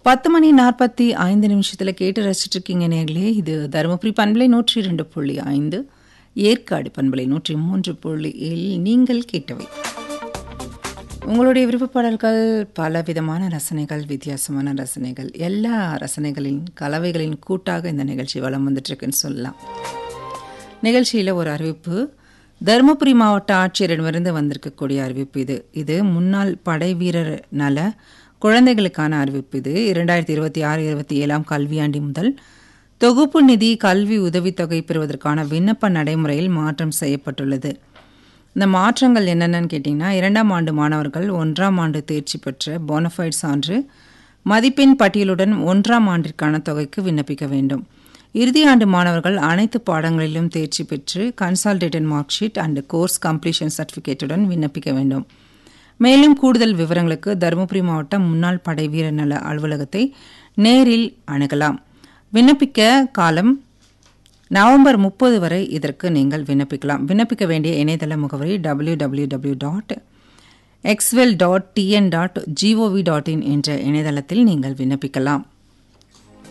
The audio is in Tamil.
பத்து மணி நாற்பத்தி ஐந்து நிமிஷத்தில் கேட்டு ரசிச்சுட்டு இருக்கீங்க நேர்களே இது தருமபுரி பண்பலை நூற்றி இரண்டு புள்ளி ஐந்து ஏற்காடு பண்பலை நூற்றி மூன்று புள்ளி ஏழில் நீங்கள் கேட்டவை உங்களுடைய விருப்பப்பாடல்கள் பல விதமான ரசனைகள் வித்தியாசமான ரசனைகள் எல்லா ரசனைகளின் கலவைகளின் கூட்டாக இந்த நிகழ்ச்சி வளம் வந்துட்டுருக்குன்னு சொல்லலாம் நிகழ்ச்சியில் ஒரு அறிவிப்பு தருமபுரி மாவட்ட ஆட்சியரிடமிருந்து வந்திருக்கக்கூடிய அறிவிப்பு இது இது முன்னாள் படை வீரர் நல குழந்தைகளுக்கான அறிவிப்பு இது இரண்டாயிரத்தி இருபத்தி ஆறு இருபத்தி ஏழாம் கல்வியாண்டி முதல் தொகுப்பு நிதி கல்வி உதவித்தொகை பெறுவதற்கான விண்ணப்ப நடைமுறையில் மாற்றம் செய்யப்பட்டுள்ளது இந்த மாற்றங்கள் என்னென்னு கேட்டிங்கன்னா இரண்டாம் ஆண்டு மாணவர்கள் ஒன்றாம் ஆண்டு தேர்ச்சி பெற்ற போனஃபைட் சான்று மதிப்பெண் பட்டியலுடன் ஒன்றாம் ஆண்டிற்கான தொகைக்கு விண்ணப்பிக்க வேண்டும் இறுதி ஆண்டு மாணவர்கள் அனைத்து பாடங்களிலும் தேர்ச்சி பெற்று consolidated mark sheet and course completion சர்டிஃபிகேட்டுடன் விண்ணப்பிக்க வேண்டும் மேலும் கூடுதல் விவரங்களுக்கு தருமபுரி மாவட்ட முன்னாள் படை வீரர் நல அலுவலகத்தை நேரில் அணுகலாம் விண்ணப்பிக்க காலம் நவம்பர் முப்பது வரை இதற்கு நீங்கள் விண்ணப்பிக்கலாம் விண்ணப்பிக்க வேண்டிய இணையதள முகவரி டபிள்யூ டபிள்யூ டபிள்யூ டாட் எக்ஸ்வெல் dot T N dot G O V dot in என்ற இணையதளத்தில் நீங்கள் விண்ணப்பிக்கலாம்